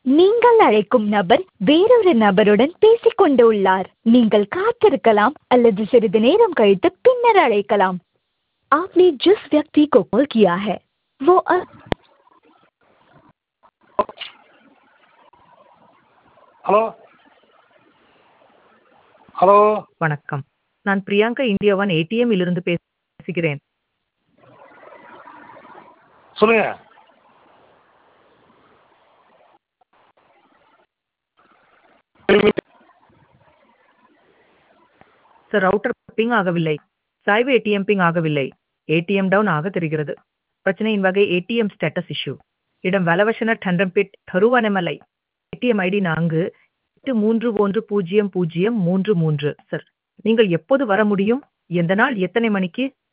நீங்கள் அழைக்கும் நபர் வேறொரு நபருடன் பேசிக் கொண்டு உள்ளார் நீங்கள் காத்திருக்கலாம் அல்லது சிறிது நேரம் கழித்து பின்னர் அழைக்கலாம் आपने जिस व्यक्ति को कॉल किया है वो अ- ஹலோ ஹலோ வணக்கம் நான் பிரியங்கா இந்தியா ஒன் ஏடிஎம் இலிருந்து பேசுகிறேன் சொல்லுங்க சார் ரவுட்டர் பிங் ஆகவில்லை சாய்வு ஏடிஎம் பிங் ஆகவில்லை ஏடிஎம் டவுன் ஆக தெரிகிறது பிரச்சனையின் வகை ஏடிஎம் ஸ்டேட்டஸ் இஷ்யூ இடம் வலவசன டண்டம்பிட் தருவனமலை ஏடிஎம் ஐடி நான்கு எட்டு மூன்று ஒன்று பூஜ்ஜியம் பூஜ்ஜியம் மூன்று மூன்று சார் நீங்கள் எப்போது வர முடியும் எந்த நாள் எத்தனை மணிக்கு